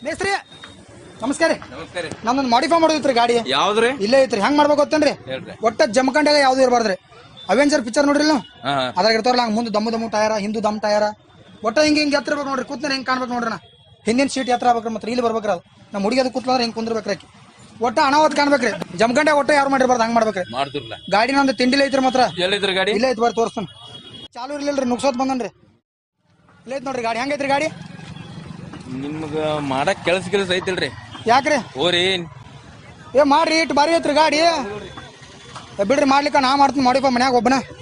ಮೇಸ್ತ್ರಿ ನಮಸ್ಕಾರ ರೀ ನಮಸ್ಕಾರ ನಮ್ದೊಂದು ಮಾಡಿಫೈ ಮಾಡೋದಿತ್ರಿ ಗಾಡಿ ಯಾವ್ದ್ರಿ ಇಲ್ಲೇ ಐತ್ರಿ ಹೆಂಗ್ ಮಾಡ್ಬೇಕು ಗೊತ್ತೇನ್ರಿ ಹೇಳ್ರಿ ಒಟ್ಟ ಜಮಖಂಡಾಗ ಯಾವ್ದು ಇರಬಾರ್ದ್ರಿ ಅವೆಂಜರ್ ಪಿಕ್ಚರ್ ನೋಡ್ರಿ ನೀವು ಹಾ ಅದ್ರಾಗ ಇರ್ತಾರಲ್ಲ ಹಂಗ ಮುಂದೆ ದಮ್ಮು ದಮ್ಮು ಟಯರ ಹಿಂದು ದಮ್ ಟಯರ ಒಟ್ಟ ಹಿಂಗ ಹಿಂಗ ಎತ್ತರ ಬೇಕು ನೋಡ್ರಿ ಕೂತ್ನ ಹಿಂಗ್ ಕಾಣ್ಬೇಕು ನೋಡ್ರಿ ನಾ ಹಿಂದಿನ ಸೀಟ್ ಎತ್ತರ ಆಗ್ಬೇಕ್ರಿ ಮತ್ತೆ ಇಲ್ಲಿ ಬರ್ಬೇಕ್ರಿ ಅದು ನಮ್ಮ ಹುಡುಗಿ ಅದು ಕೂತ್ಲಂದ್ರೆ ಹಿಂಗ್ ಕುಂದ್ರಬೇಕ್ರಿ ಆಕಿ ಒಟ್ಟ ಅನಾವತ್ ಕಾಣ್ಬೇಕ್ರಿ ಜಮಖಂಡ ಒಟ್ಟ ಯಾರು ಮಾಡಿರ್ಬಾರ್ದು ಹಂಗ್ ಮಾಡ್ಬೇಕ್ರಿ ಮಾಡ್ತಿರ್ಲ ಗಾಡಿ ನಮ್ದು ತಿಂಡಿಲಿ ಐತ್ರಿ ಮಾತ್ರ ಎಲ್ಲಿದ್ರಿ ಗಾಡಿ ಇಲ್ಲೇ ಐತಿ ಬರ್ರಿ ತೋರಿಸ್ತಾನ ಚಾಲು ಇರ್ಲಿಲ್ರಿ ನುಗ್ಸೋದ್ ಬಂದನ್ರಿ ಇಲ್ಲೇ ಐತ್ ನೋಡ್ರಿ ಗಾಡಿ ಹೆಂಗೈತ್ರಿ ಗಾಡಿ ನಿಮ್ಗ ಮಾಡಕ್ ಕೆಲ್ಸ ಕೆಲಸ ಐತಿಲ್ರಿ ಯಾಕ್ರಿ ಓರಿ ಏ ಮಾಡ್ರಿ ಇಟ್ಟು ಬಾರಿ ಐತ್ರಿ ಗಾಡಿ ಏ ಬಿಡ್ರಿ ಮಾಡ್ಲಿಕ್ಕ ನಾ ಮಾಡ್ತೀನಿ ಮಾಡಿಪ್ಪ ಮನ್ಯಾಗ ಒಬ್ಬನ